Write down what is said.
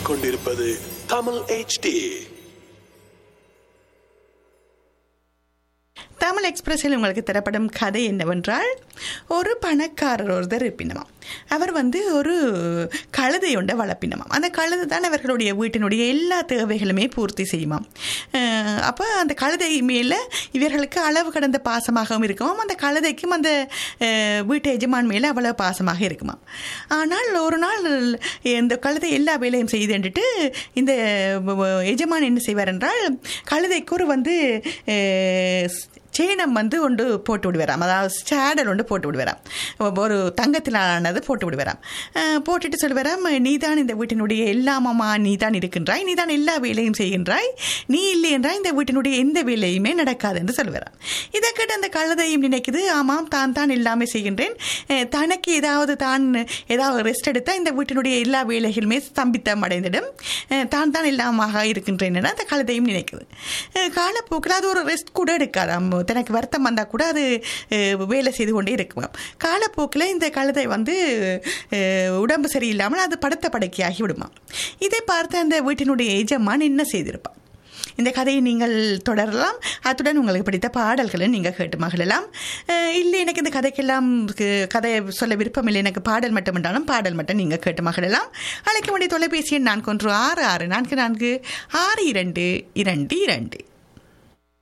கேட்டுக்கொண்டிருப்பது தமிழ் HD தமிழ் எக்ஸ்பிரஸில் உங்களுக்கு தரப்படும் கதை என்னவென்றால் ஒரு பணக்காரர் ஒருத்தர் இருப்பினமாம் அவர் வந்து ஒரு கழுதை ஒன்றை வளர்ப்பினமாம் அந்த கழுதை தான் அவர்களுடைய வீட்டினுடைய எல்லா தேவைகளுமே பூர்த்தி செய்யுமாம் அஹ் அப்போ அந்த கழுதை மேலே இவர்களுக்கு அளவு கடந்த பாசமாகவும் இருக்குமாம் அந்த கழுதைக்கும் அந்த அஹ், வீட்டு எஜமான் மேலே அவ்வளோ பாசமாக இருக்குமாம் ஆனால் ஒரு நாள் இந்த கழுதை எல்லா வேலையும் செய்துட்டு இந்த எஜமான் என்ன செய்வார் என்றால் கழுதைக்கு ஒரு வந்து அஹ், சேனம் வந்து ஒன்று போட்டு விடுவாராம் அதாவது சேடல் ஒன்று போட்டு விடுவாராம் ஒரு தங்கத்திலானது போட்டு விடுவாராம் அஹ் போட்டுட்டு சொல்லுவாராம் நீ தான் இந்த வீட்டினுடைய எல்லாமாமா நீ தான் இருக்கின்றாய் நீ தான் எல்லா வேலையும் செய்கின்றாய் நீ இல்லை என்றால் இந்த வீட்டினுடைய எந்த வேலையுமே நடக்காது என்று சொல்லுவாராம் இதை கேட்டு அந்த கழுதையும் நினைக்குது ஆமாம் தான் தான் எல்லாமே செய்கின்றேன் அஹ் தனக்கு ஏதாவது தான் ஏதாவது ரெஸ்ட் எடுத்தால் இந்த வீட்டினுடைய எல்லா வேலைகளுமே ஸ்தம்பித்தம் அடைந்திடும் அஹ் தான் தான் எல்லாமாக இருக்கின்றேன் என அந்த கழுதையும் நினைக்குது அஹ் காலப்போக்கில் அது ஒரு ரெஸ்ட் கூட எடுக்காதாம் தனக்கு வருத்தம் வந்தால் கூட அது அஹ், வேலை செய்து கொண்டே இருக்குமாம் காலப்போக்கில் இந்த கழுதை வந்து அஹ், உடம்பு சரியில்லாமல் அது படுத்த படுக்கையாகி விடுமாம் இதை பார்த்து அந்த வீட்டினுடைய எஜமான் என்ன செய்திருப்பான் இந்த கதையை நீங்கள் தொடரலாம் அத்துடன் உங்களுக்கு பிடித்த பாடல்களை நீங்கள் கேட்டு மகிழலாம் அஹ், இல்லை எனக்கு இந்த கதைக்கெல்லாம் கு- கதை சொல்ல விருப்பம் இல்லை எனக்கு பாடல் மட்டும் என்றாலும் பாடல் மட்டும் நீங்கள் கேட்டு மகிழலாம் அழைக்க வேண்டிய தொலைபேசி எண் நான்கு ஒன்று ஆறு ஆறு நான்கு நான்கு ஆறு இரண்டு இரண்டு இரண்டு